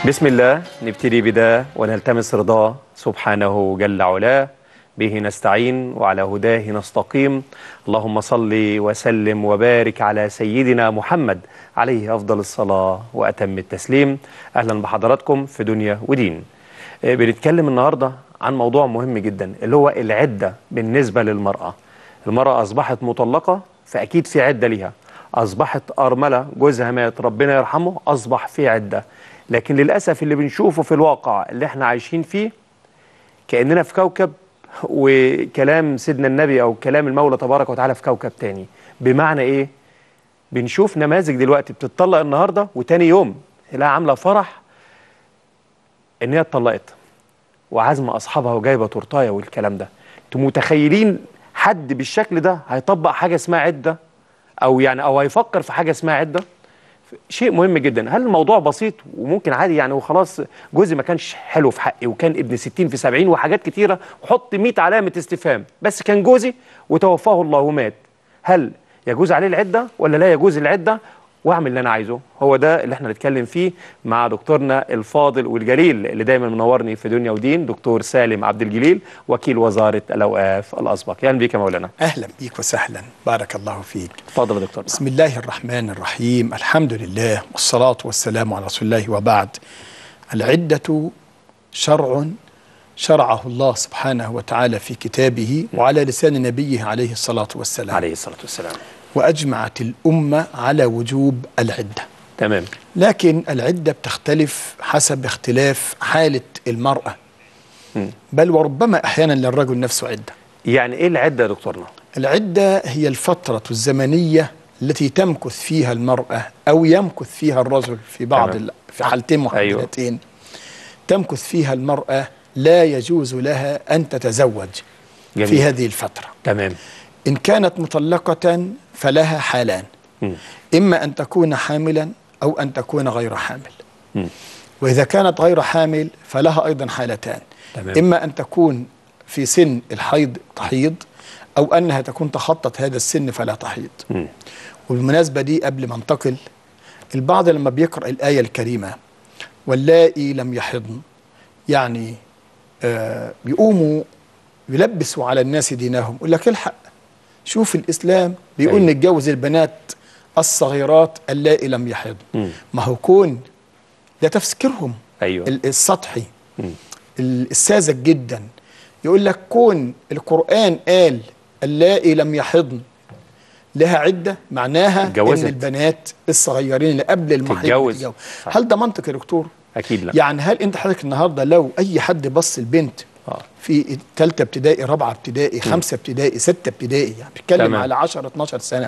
بسم الله نبتدي بده ونلتمس رضاه سبحانه جل علاه به نستعين وعلى هداه نستقيم اللهم صل وسلم وبارك على سيدنا محمد عليه أفضل الصلاة وأتم التسليم أهلا بحضراتكم في دنيا ودين آه، بنتكلم النهاردة عن موضوع مهم جدا اللي هو العدة بالنسبة للمرأة المرأة أصبحت مطلقة فأكيد في عدة ليها أصبحت أرملة جوزها مات ربنا يرحمه أصبح في عدة لكن للأسف اللي بنشوفه في الواقع اللي احنا عايشين فيه كأننا في كوكب وكلام سيدنا النبي أو كلام المولى تبارك وتعالى في كوكب تاني بمعنى إيه؟ بنشوف نماذج دلوقتي بتطلق النهاردة وتاني يوم تلاقيها عاملة فرح إن هي اتطلقت وعازمة أصحابها وجايبة تورتاية والكلام ده انتوا متخيلين حد بالشكل ده هيطبق حاجة اسمها عدة أو يعني أو هيفكر في حاجة اسمها عدة شيء مهم جدا هل الموضوع بسيط وممكن عادي يعني وخلاص جوزي ما كانش حلو في حقي وكان ابن 60 في 70 وحاجات كتيره وحط 100 علامه استفهام بس كان جوزي وتوفاه الله ومات هل يجوز عليه العده ولا لا يجوز العده واعمل اللي انا عايزه هو ده اللي احنا نتكلم فيه مع دكتورنا الفاضل والجليل اللي دايما منورني في دنيا ودين دكتور سالم عبد الجليل وكيل وزاره الاوقاف الاسبق اهلا بيك يا مولانا أهلا بيك وسهلا بارك الله فيك اتفضل يا دكتور بسم الله الرحمن الرحيم الحمد لله والصلاة والسلام على رسول الله وبعد العدة شرع شرعه الله سبحانه وتعالى في كتابه وعلى لسان نبيه عليه الصلاة والسلام عليه الصلاه والسلام وأجمعت الأمة على وجوب العدة تمام لكن العدة بتختلف حسب اختلاف حالة المرأة مم. بل وربما أحيانا للرجل نفسه عدة يعني ايه العده يا دكتورنا العدة هي الفترة الزمنية التي تمكث فيها المرأة أو يمكث فيها الرجل في بعض تمام. ال... في حالتين أيوة. محددتين تمكث فيها المرأة لا يجوز لها أن تتزوج جميل. في هذه الفترة تمام إن كانت مطلقة فلها حالان مم. إما أن تكون حاملا أو أن تكون غير حامل مم. وإذا كانت غير حامل فلها أيضا حالتان تمام. إما أن تكون في سن الحيض تحيض أو أنها تكون تخطت هذا السن فلا تحيض مم. وبالمناسبة دي قبل ما انتقل البعض لما بيقرأ الآية الكريمة واللائي لم يحضن يعني آه بيقوموا يلبسوا على الناس دينهم يقول لك الحق شوف الإسلام بيقول أيوة. نتجوز البنات الصغيرات اللائي لم يحضن مم. ما هو كون ده تفسيرهم ايوه ال- السطحي مم. ال- الساذج جدا يقول لك كون القرآن قال اللائي لم يحضن لها عدة معناها اتجوزت. ان البنات الصغيرين اللي قبل المحيض تتجوز. بتتجوز. صح. هل ده منطق يا دكتور؟ اكيد لا يعني هل انت حضرتك النهارده لو اي حد بص البنت آه. في ثالثه ابتدائي رابعه ابتدائي خمسه ابتدائي سته ابتدائي يعني بتتكلم تمام. على 10 12 سنه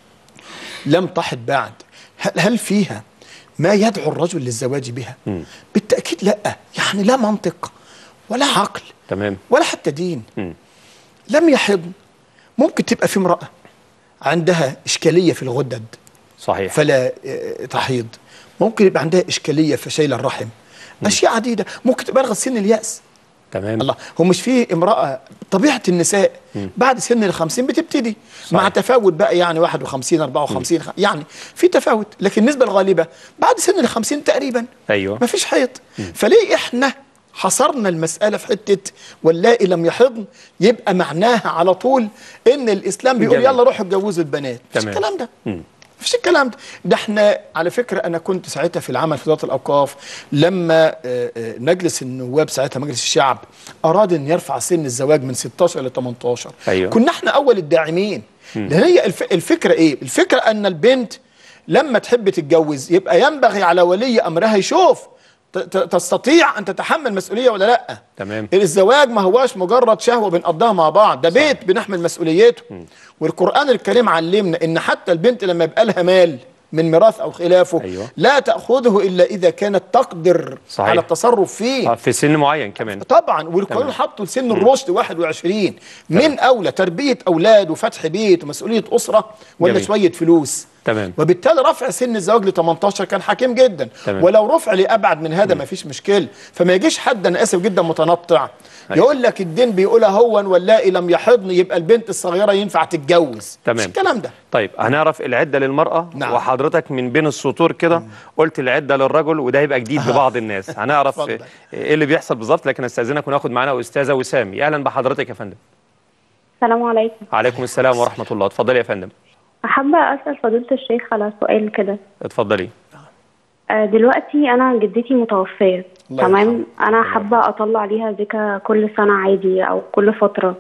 لم تحض بعد هل, هل فيها ما يدعو الرجل للزواج بها؟ مم. بالتاكيد لا يعني لا منطق ولا عقل تمام ولا حتى دين مم. لم يحضن ممكن تبقى في امراه عندها اشكاليه في الغدد صحيح فلا آه، تحيض ممكن يبقى عندها اشكاليه في شيل الرحم اشياء عديده ممكن تبقى بلغت سن الياس تمام الله هو مش في امراه طبيعه النساء بعد سن ال 50 بتبتدي صحيح. مع تفاوت بقى يعني 51 54 خ- يعني في تفاوت لكن النسبه الغالبه بعد سن ال 50 تقريبا ايوه ما فيش حيض فليه احنا حصرنا المسألة في حتة واللائي لم يحضن يبقى معناها على طول إن الإسلام بيقول جميل. يلا روحوا اتجوزوا البنات مفيش تمام. الكلام ده مم. مفيش الكلام ده ده احنا على فكرة أنا كنت ساعتها في العمل في وزارة الأوقاف لما آه، آه، مجلس النواب ساعتها مجلس الشعب أراد أن يرفع سن الزواج من 16 ل 18 أيوه. كنا احنا أول الداعمين لأن هي الف... الفكرة إيه؟ الفكرة أن البنت لما تحب تتجوز يبقى ينبغي على ولي أمرها يشوف ت- ت- تستطيع أن تتحمل مسؤولية ولا لأ تمام الزواج ما هواش مجرد شهوة بنقضيها مع بعض ده بيت بنحمل مسؤوليته والقرآن الكريم علمنا ان حتى البنت لما يبقى لها مال من ميراث او خلافه أيوة. لا تأخذه الا اذا كانت تقدر صحيح. على التصرف فيه آه، في سن معين كمان طبعا والقانون تمام. حطه لسن الرشد 21 من اولى تربيه اولاد وفتح بيت ومسؤوليه اسره ولا جميل. شويه فلوس تمام وبالتالي رفع سن الزواج ل 18 كان حكيم جدا تمام. ولو رفع لابعد من هذا ما فيش مشكله فما يجيش حد انا اسف جدا متنطع أيوة. يقول لك الدين بيقولها هو واللائي لم يحضن يبقى البنت الصغيره ينفع تتجوز تمام. مش الكلام ده طيب هنعرف العده للمراه نعم. وحضرتك من بين السطور كده قلت العده للرجل وده هيبقى جديد لبعض الناس هنعرف اتفضل. ايه اللي بيحصل بالظبط لكن استاذنك وناخد معانا استاذه وسام اهلا بحضرتك يا فندم السلام عليكم عليكم السلام ورحمه الله اتفضلي يا فندم حابة أسأل فضيلة الشيخ على سؤال كده اتفضلي آه، دلوقتي أنا جدتي متوفية الله تمام أنا حابة أطلع ليها زكاة كل سنة عادي أو كل فترة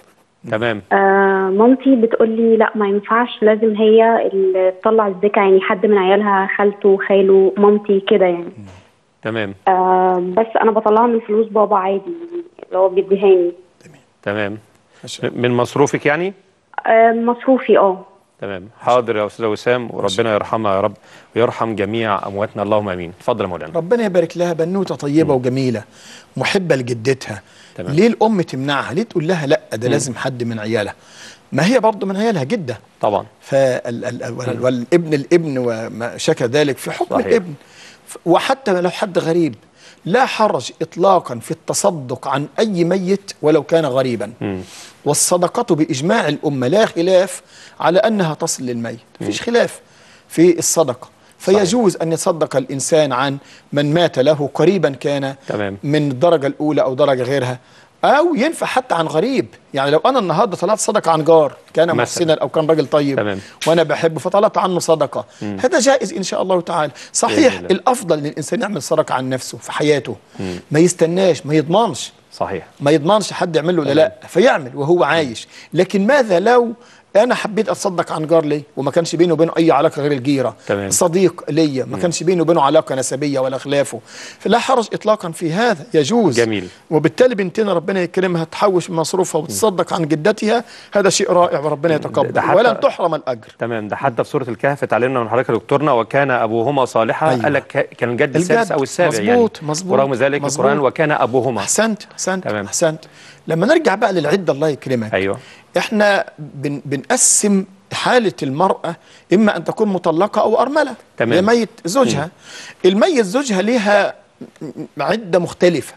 تمام آه مامتي بتقول لي لا ما ينفعش لازم هي اللي تطلع الزكاة يعني حد من عيالها خالته خاله مامتي كده يعني تمام آه بس أنا بطلعها من فلوس بابا عادي اللي هو بيديهاني تمام ما شاء من مصروفك يعني آه مصروفي اه تمام حاضر يا استاذه وسام وربنا يرحمها يا رب ويرحم جميع امواتنا اللهم امين اتفضل يا مولانا ربنا يبارك لها بنوته طيبه وجميله محبه لجدتها تمام. ليه الام تمنعها ليه تقول لها لا ده لازم حد من عيالها ما هي برضه من عيالها جده طبعا فال ال- وال- والابن الابن وما شكى ذلك في حكم صحيح. الابن ف- وحتى لو حد غريب لا حرج اطلاقا في التصدق عن اي ميت ولو كان غريبا مم. والصدقه باجماع الامه لا خلاف على انها تصل للميت مفيش خلاف في الصدقه فيجوز ان يتصدق الانسان عن من مات له قريبا كان تمام. من الدرجه الاولى او درجه غيرها او ينفع حتى عن غريب يعني لو انا النهارده طلعت صدقه عن جار كان مثلاً. محسنا او كان راجل طيب تمام. وانا بحبه فطلبت عنه صدقه هذا جائز ان شاء الله تعالى صحيح بإذن الله. الافضل ان الانسان يعمل صدقه عن نفسه في حياته ما يستناش ما يضمنش صحيح ما يضمنش حد يعمل له ولا لا فيعمل وهو عايش لكن ماذا لو انا حبيت اتصدق عن جار لي وما كانش بينه وبينه اي علاقه غير الجيره تمام. صديق ليا ما كانش بينه وبينه علاقه نسبيه ولا خلافه فلا حرج اطلاقا في هذا يجوز جميل. وبالتالي بنتنا ربنا يكرمها تحوش من مصروفها وتصدق عن جدتها هذا شيء رائع وربنا يتقبل ده حتى- ولن تحرم الاجر تمام ده حتى في سوره الكهف اتعلمنا من حضرتك يا دكتورنا وكان ابوهما صالحا أيوة. قال لك ك- كان الجد الجد. السادس او السابع يعني مظبوط، مظبوط، ورغم ذلك مظبوط. القران وكان ابوهما احسنت احسنت تمام. احسنت لما نرجع بقى للعده الله يكرمك ايوه احنا بن بنقسم حالة المرأة إما أن تكون مطلقة أو أرملة تمام. لميت زوجها الميت زوجها لها م- م- عدة مختلفة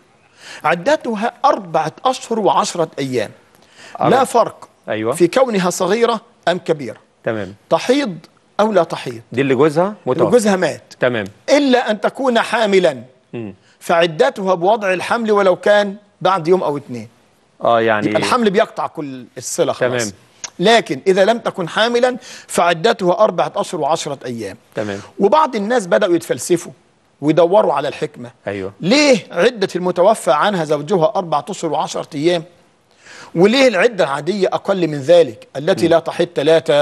عدتها أربعة أشهر وعشرة أيام لا أربع- فرق أيوة. في كونها صغيرة أم كبيرة تمام تحيض أو لا تحيض دي اللي جوزها متوفى جوزها مات تمام إلا أن تكون حاملا مم. فعدتها بوضع الحمل ولو كان بعد يوم أو اتنين اه يعني يبقى الحمل بيقطع كل الصلة خلاص تمام. لكن إذا لم تكن حاملا فعدتها أربعة أشهر وعشرة أيام تمام وبعض الناس بدأوا يتفلسفوا ويدوروا على الحكمة ايوه ليه عدة المتوفى عنها زوجها أربعة أشهر وعشرة أيام وليه العدة العادية أقل من ذلك التي لا تحيط ثلاثة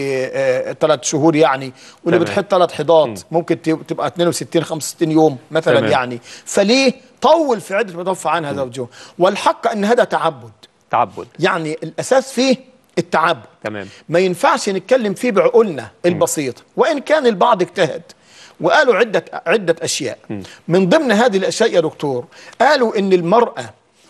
وثلاث شهور يعني واللي تمام. بتحيط ثلاث حيضات ممكن تب- تبقى 62 65 يوم مثلا تمام. يعني فليه طول في عدة المتوفى عنها زوجها والحق أن هذا تعبد تعبد يعني الأساس فيه التعبد تمام ما ينفعش نتكلم فيه بعقولنا البسيطة وإن كان البعض اجتهد وقالوا عدة عدة أشياء من ضمن هذه الأشياء يا دكتور قالوا إن المرأة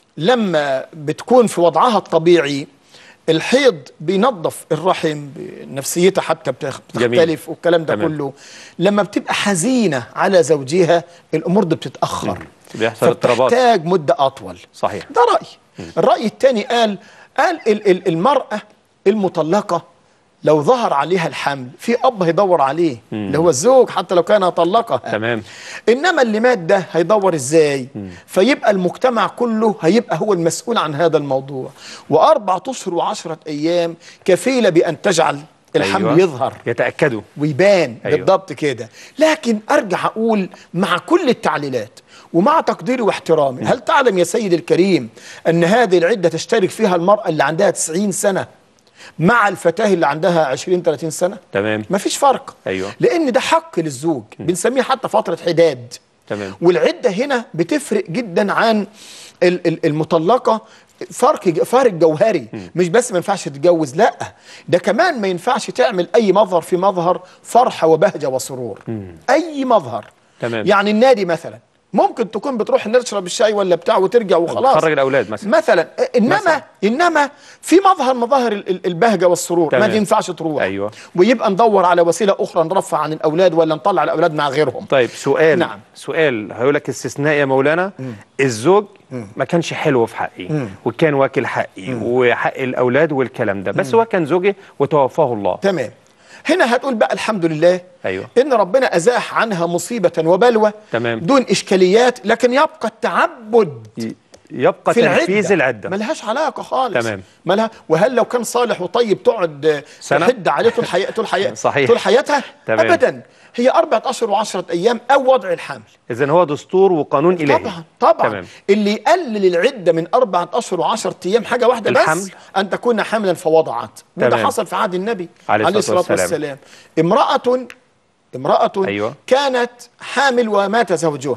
لما بتكون في وضعها الطبيعي الحيض بينظف الرحم نفسيتها حتى بتخ- جميل. بتختلف والكلام ده تمام. كله لما بتبقى حزينة على زوجها الأمور دي بتتأخر بيحصل اضطرابات فبتحتاج مدة أطول صحيح ده رأي الرأي الثاني قال قال ال- ال- المرأة المطلقة لو ظهر عليها الحمل في أب هيدور عليه اللي هو الزوج حتى لو كان طلقها تمام إنما اللي مات ده هيدور إزاي فيبقى المجتمع كله هيبقى هو المسؤول عن هذا الموضوع وأربعة أشهر وعشرة أيام كفيلة بأن تجعل الحمل أيوة. يظهر يتاكدوا ويبان أيوة. أيوة. بالضبط كده لكن ارجع اقول مع كل التعليلات ومع تقديري واحترامي هل تعلم يا سيدي الكريم ان هذه العده تشترك فيها المراه اللي عندها 90 سنه مع الفتاه اللي عندها 20 30 سنه تمام ما فيش فرق أيوة. لان ده حق للزوج بنسميه حتى فتره حداد تمام والعده هنا بتفرق جدا عن ال- ال- المطلقه فرق ج- فارق جوهري مش بس ما ينفعش تتجوز لا ده كمان ما ينفعش تعمل اي مظهر في مظهر فرحه وبهجه وسرور اي مظهر تمام. يعني النادي مثلا ممكن تكون بتروح نشرب الشاي ولا بتاع وترجع وخلاص تخرج الاولاد مثلا مثلا انما مثلاً. انما في مظهر مظاهر ال- ال- البهجه والسرور تمام. ما ينفعش تروح أيوة. ويبقى ندور على وسيله اخرى نرفع عن الاولاد ولا نطلع الاولاد مع غيرهم طيب سؤال نعم. سؤال هيقول لك استثناء يا مولانا الزوج ما كانش حلو في حقي وكان واكل حقي وحق الاولاد والكلام ده بس هو كان زوجي وتوفاه الله تمام هنا هتقول بقى الحمد لله أيوة. ان ربنا ازاح عنها مصيبه وبلوى تمام. دون اشكاليات لكن يبقى التعبد ي- يبقى في تنفيذ العده العده ملهاش علاقه خالص تمام. ملها وهل لو كان صالح وطيب تقعد سنة؟ تحد عليه طول حي... طول حي... صحيح. طول حياتها تمام. ابدا هي اربعه اشهر وعشرة ايام او وضع الحمل اذا هو دستور وقانون الهي طبعا طبعا تمام اللي يقلل العده من اربعه اشهر وعشرة ايام حاجه واحده بس الحمل. ان تكون حملا فوضعت وده تمام. حصل في عهد النبي عليه عليه الصلاة الصلاه والسلام. والسلام امراه امراه أيوة. كانت حامل ومات زوجها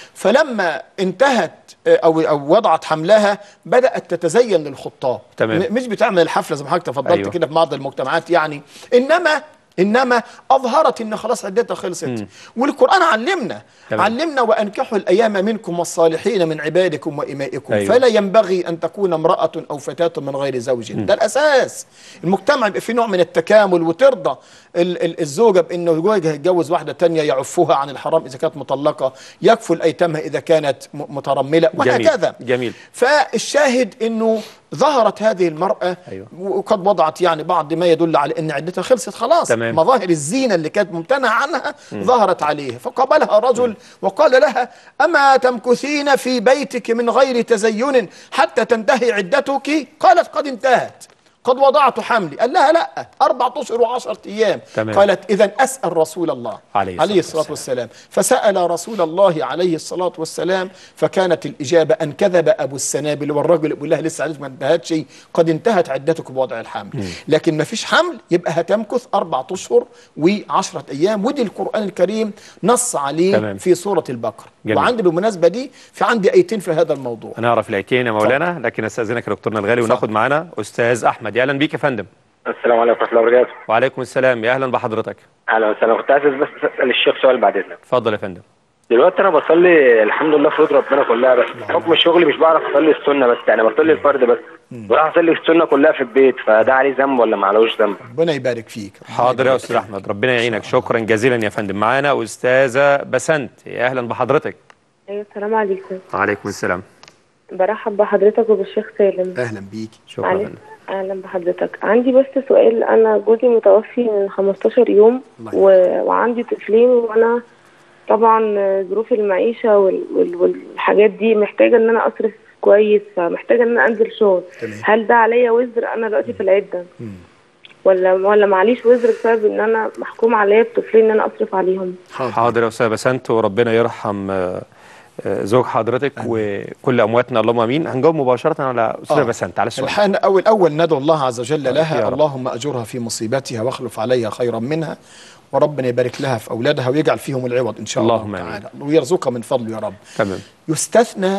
فلما انتهت آه، او او وضعت حملها بدات تتزين للخطاب تمام. م- مش بتعمل الحفله زي ما حضرتك تفضلت أيوة. كده في بعض المجتمعات يعني انما انما اظهرت ان خلاص عدتها خلصت والقران علمنا تمام. علمنا وانكحوا الايام منكم والصالحين من عبادكم وامائكم أيوة. فلا ينبغي ان تكون امراه او فتاه من غير زوج ده الاساس المجتمع يبقى فيه نوع من التكامل وترضى ال- ال- الزوجه بانه زوجها يتجوز واحده تانية يعفها عن الحرام اذا كانت مطلقه يكفل ايتامها اذا كانت م- مترمله جميل. وهكذا جميل. فالشاهد انه ظهرت هذه المراه أيوة. وقد وضعت يعني بعض ما يدل على ان عدتها خلصت خلاص تمام. مظاهر الزينه اللي كانت ممتنعه عنها ظهرت عليه فقابلها رجل وقال لها اما تمكثين في بيتك من غير تزين حتى تنتهي عدتك قالت قد انتهت قد وضعت حملي قال لها لا أربعة أشهر وعشرة أيام تمام. قالت إذا أسأل رسول الله عليه الصلاة عليه الصلاة والسلام فسأل رسول الله عليه الصلاة والسلام فكانت الإجابة أن كذب أبو السنابل والرجل يقول لها لسه عدتك ما انتهتش قد انتهت عدتك بوضع الحمل لكن ما فيش حمل يبقى هتمكث أربعة أشهر وعشرة أيام ودي القرآن الكريم نص عليه تمام. في سورة البقرة جميل. وعندي بالمناسبة دي في عندي آيتين في هذا الموضوع هنعرف الايتين يا مولانا لكن استاذنك يا دكتورنا الغالي وناخد معانا استاذ احمد يا اهلا بيك يا فندم السلام عليكم ورحمة الله وبركاته. وعليكم السلام يا اهلا بحضرتك أهلا وسهلا كنت عايز بس أسأل الشيخ سؤال بعد إذنك. اتفضل يا فندم دلوقتي أنا بصلي الحمد لله فروض ربنا كلها بس حكم الشغل مش بعرف أصلي السنة بس يعني بصلي الفرد بس. بروح أصلي السنة كلها في البيت فده عليه ذنب ولا ما عليهوش ذنب؟ ربنا يبارك فيك ربنا حاضر يا يبارك استاذ فيك. احمد ربنا يعينك شكرا جزيلا يا فندم معانا استاذه بسنت يا اهلا بحضرتك ايوه السلام عليكم وعليكم السلام برحب بحضرتك وبالشيخ سالم أهلا بيك شكرا يا معلش فندم اهلا بحضرتك عندي بس سؤال انا جوزي متوفي من 15 يوم الله و... وعندي طفلين وانا طبعا ظروف المعيشه وال... وال... والحاجات دي محتاجه ان انا اصرف كويس فمحتاجه ان انا انزل شغل تمام. هل ده عليا وزر انا دلوقتي في العده ولا ولا معليش وزر بسبب ان انا محكوم عليا بطفلين ان انا اصرف عليهم حاضر. حاضر يا استاذ بسنت وربنا يرحم آه، آه، زوج حضرتك وكل امواتنا اللهم امين هنجاوب مباشره على استاذه آه. بسنت على السؤال الحقيقة أول أول ندعو الله عز وجل يا لها رب. اللهم أجرها في مصيبتها واخلف عليها خيرا منها وربنا يبارك لها في أولادها ويجعل فيهم العوض إن شاء اللهم الله آمين. تعالى ويرزقها من فضله يا رب تمام يستثنى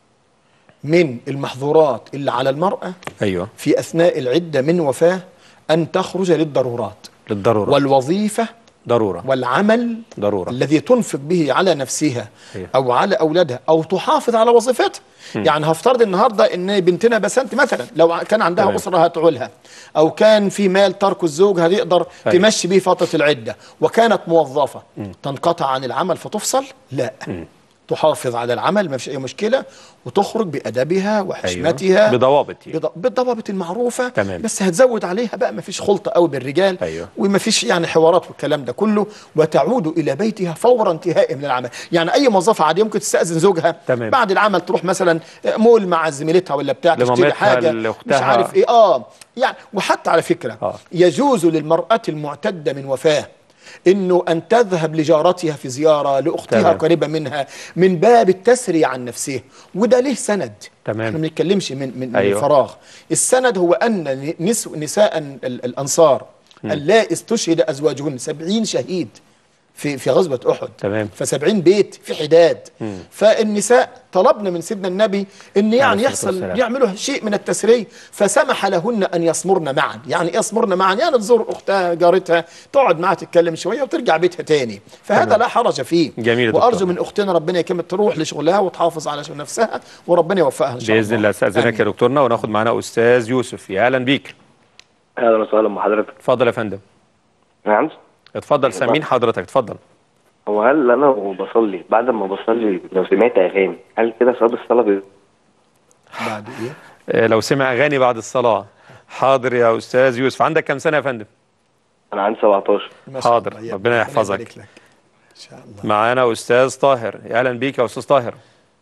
من المحظورات اللي على المرأة ايوه في أثناء العدة من وفاة أن تخرج للضرورات للضروره والوظيفة ضروره والعمل ضروره الذي تنفق به على نفسها أيوه. او على اولادها او تحافظ على وظيفتها يعني هفترض النهارده ان بنتنا بسنت مثلا لو كان عندها تمام. اسره هتعولها او كان في مال ترك الزوج هتقدر أيوه. تمشي به فتره العده وكانت موظفه تنقطع عن العمل فتفصل لا تحافظ على العمل ما فيش اي مشكله وتخرج بادبها وحشمتها أيوه. بضوابط يعني. بض- بالضوابط المعروفه تمام. بس هتزود عليها بقى ما فيش خلطه قوي بالرجال أيوه. وما فيش يعني حوارات والكلام ده كله وتعود الى بيتها فور انتهاء من العمل يعني اي موظفه عاديه ممكن تستاذن زوجها تمام. بعد العمل تروح مثلا مول مع زميلتها ولا بتاع تشتري لمامتها، حاجه مش لأختها. عارف ايه اه يعني وحتى على فكره آه. يجوز للمراه المعتده من وفاه انه ان تذهب لجارتها في زياره لاختها تمام. قريبه منها من باب التسري عن نفسها وده ليه سند تمام. احنا ما بنتكلمش من من, أيوه. من فراغ السند هو ان نسو نساء ال- الانصار اللائي استشهد ازواجهن سبعين شهيد في في غزوه احد تمام. ف70 بيت في حداد فالنساء طلبنا من سيدنا النبي ان يعني عليه الصلاة يحصل والسلام. يعملوا شيء من التسري فسمح لهن ان يصمرن معا يعني ايه يصمرن معا يعني تزور اختها جارتها تقعد معها تتكلم شويه وترجع بيتها تاني فهذا تمام. لا حرج فيه جميل يا دكتور. وارجو من اختنا ربنا يكمل تروح لشغلها وتحافظ على نفسها وربنا يوفقها ان شاء باذن الله استاذنك آمين. يا دكتورنا وناخد معانا استاذ يوسف يا اهلا بيك اهلا وسهلا بحضرتك اتفضل يا فندم نعم اتفضل سامعين حضرتك اتفضل هو هل انا وبصلي بعد ما بصلي لو سمعت اغاني هل كده ثواب الصلاه بي- بعد ايه آه، لو سمع اغاني بعد الصلاه حاضر يا استاذ يوسف عندك كام سنه يا فندم انا عندي 17 ما شاء حاضر. الله. يا ربنا يحفظك. يبارك لك. ان شاء الله معانا استاذ طاهر يا اهلا بيك يا استاذ طاهر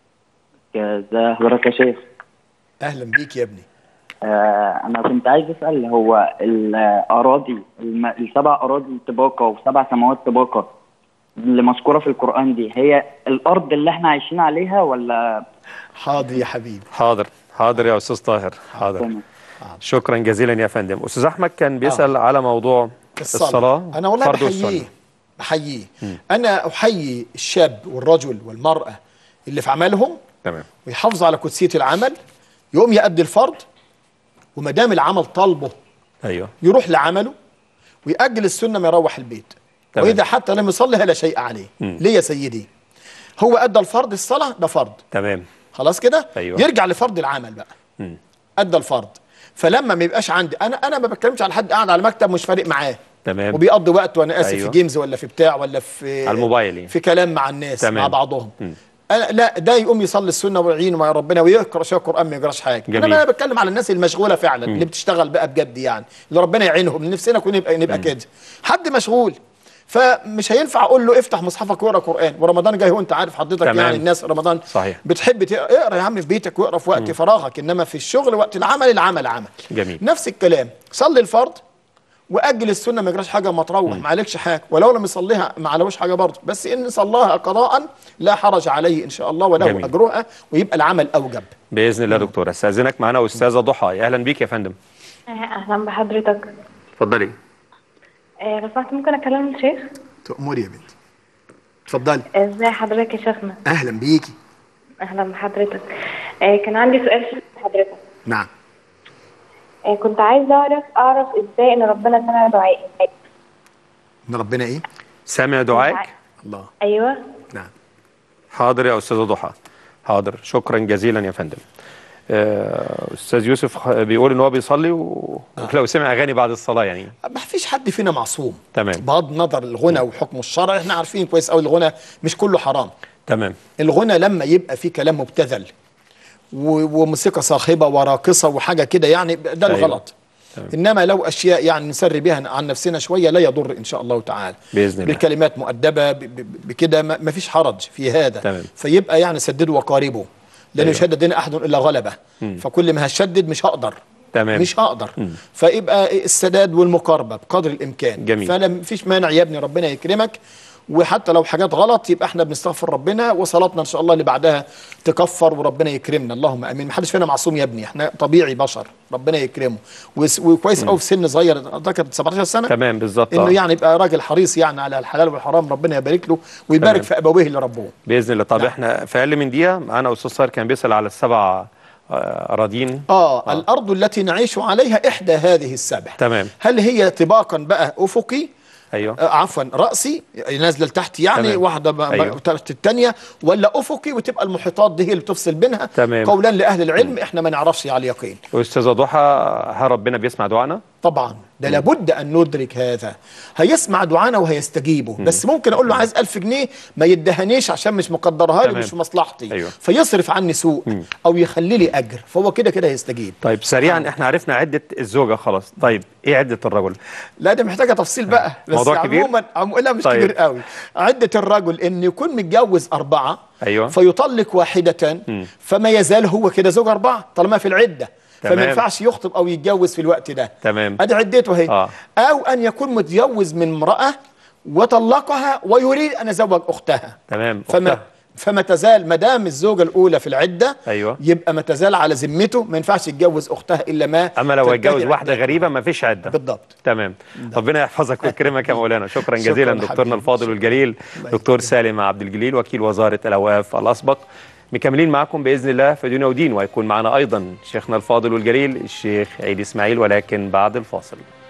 يا ازي حضرتك يا شيخ اهلا بيك يا ابني آه انا كنت عايز اسال هو الاراضي الم... السبع اراضي طباقه وسبع سماوات طباقه اللي مذكوره في القران دي هي الارض اللي احنا عايشين عليها ولا حاضر يا حبيبي حاضر حاضر يا استاذ طاهر حاضر تمام. شكرا جزيلا يا فندم استاذ احمد كان بيسال على موضوع الصلاه انا والله فرض بحييه والسنه بحييه انا احيي الشاب والرجل والمراه اللي في عملهم تمام ويحافظ على قدسيه العمل يقوم يأدي الفرض وما دام العمل طالبه ايوه يروح لعمله ويأجل السنه ما يروح البيت تمام. واذا حتى لم يصلي لا شيء عليه ليه يا سيدي هو ادى الفرض الصلاه ده فرض تمام خلاص كده أيوة. يرجع لفرض العمل بقى ادى الفرض فلما ما يبقاش عندي انا انا ما بتكلمش على حد قاعد على المكتب مش فارق معاه تمام وبيقضي وقت وانا اسف أيوة. في جيمز ولا في بتاع ولا في على الموبايل يعني. في كلام مع الناس تمام. مع بعضهم مم. أنا لا ده يقوم يصلي السنه ويعين مع ربنا ويقرا شويه قران ما يجراش حاجه جميل. انما انا بتكلم على الناس المشغوله فعلا اللي بتشتغل بقى بجد يعني اللي ربنا يعينهم نفسنا نكون نبقى نبقى كده حد مشغول فمش هينفع اقول له افتح مصحفك واقرا قران ورمضان جاي هو انت عارف حضرتك تمام. يعني الناس رمضان صحيح. بتحب تقرا اقرا يا عم في بيتك واقرا في وقت فراغك انما في الشغل وقت العمل العمل عمل جميل. نفس الكلام صلي الفرض واجل السنه ما يجراش حاجه ما تروح ما عليكش حاجه ولو لم يصليها ما عليهوش حاجه برضه بس ان صلاها قضاء لا حرج عليه ان شاء الله وله جميل. اجرها ويبقى العمل اوجب باذن الله دكتور استاذنك معانا استاذه ضحى يا اهلا بيك يا فندم اهلا بحضرتك اتفضلي آه، لو سمحت ممكن اكلم الشيخ تأمري يا بنتي اتفضلي ازاي حضرتك يا شيخنا اهلا بيكي اهلا بحضرتك آه، كان عندي سؤال في حضرتك نعم آه، كنت عايزه اعرف اعرف ازاي ان ربنا سمع دعائي ان ربنا ايه سامع دعائك الله ايوه نعم حاضر يا استاذه ضحى حاضر شكرا جزيلا يا فندم آه، استاذ يوسف خ- بيقول ان هو بيصلي و- ولو سمع اغاني بعد الصلاه يعني ما فيش حد فينا معصوم تمام. بغض النظر الغنى وحكم الشرع احنا عارفين كويس قوي الغنى مش كله حرام تمام الغنى لما يبقى فيه كلام مبتذل و- وموسيقى صاخبه وراقصه وحاجه كده يعني ده أيوة. الغلط انما لو اشياء يعني نسري بها عن نفسنا شويه لا يضر ان شاء الله تعالى بإذن الله. بالكلمات مؤدبه ب- ب- بكده ما ما فيش حرج في هذا تمام. فيبقى يعني سددوا وقاربوا لن أيوة. يشدد دين احد الا غلبه فكل ما هشدد مش هقدر تمام. مش هقدر فيبقى السداد والمقاربه بقدر الامكان جميل. فلا مفيش مانع يا ابني ربنا يكرمك وحتى لو حاجات غلط يبقى احنا بنستغفر ربنا وصلاتنا ان شاء الله اللي بعدها تكفر وربنا يكرمنا اللهم امين ما حدش فينا معصوم يا ابني احنا طبيعي بشر ربنا يكرمه وس- وكويس قوي في سن صغير اعتقد 17 سنه تمام بالظبط انه آه. يعني يبقى راجل حريص يعني على الحلال والحرام ربنا يبارك له ويبارك تمام. في ابويه اللي ربوه باذن الله طب نعم. احنا في اقل من دقيقه معانا استاذ صاير كان بيسال على السبع آه، اراضين آه, اه الارض التي نعيش عليها احدى هذه السبع تمام. هل هي طباقا بقى افقي ايوه آه عفوا راسي نازله لتحت يعني تمام. واحده ب- أيوة. أيوه. تحت الثانيه ولا افقي وتبقى المحيطات دي هي اللي بتفصل بينها تمام. قولا لاهل العلم احنا ما نعرفش على اليقين استاذه ضحى هل ربنا بيسمع دعائنا طبعا ده لابد ان ندرك هذا هيسمع دعانا وهيستجيبه بس ممكن اقول له عايز ألف جنيه ما يدهنيش عشان مش مقدرها لي تمام. مش في مصلحتي أيوة. فيصرف عني سوء او يخلي لي اجر فهو كده كده هيستجيب طيب سريعا احنا عرفنا عده الزوجه خلاص طيب ايه عده الرجل لا دي محتاجه تفصيل بقى بس موضوع كبير؟ عموما عم... لا مش طيب. كبير قوي عده الرجل ان يكون متجوز اربعه أيوة. فيطلق واحده فما يزال هو كده زوج اربعه طالما في العده تمام. فما ينفعش يخطب او يتجوز في الوقت ده تمام. ادي عدته اهي آه. او ان يكون متجوز من امراه وطلقها ويريد ان يزوج اختها تمام فما أختها. فما تزال ما دام الزوجه الاولى في العده أيوة. يبقى ما تزال على ذمته ما ينفعش يتجوز اختها الا ما اما لو تنتهي هيتجوز واحده عدتها. غريبه ما فيش عده بالضبط تمام ربنا يحفظك ويكرمك يا مولانا شكرا شكراً جزيلا حبيبي. دكتورنا الفاضل شكراً. والجليل الله دكتور يكرمك. سالم عبد الجليل وكيل وزاره الاوقاف الاسبق مكملين معكم باذن الله في دنيا ودين ويكون معنا ايضا شيخنا الفاضل والجليل الشيخ عيد اسماعيل ولكن بعد الفاصل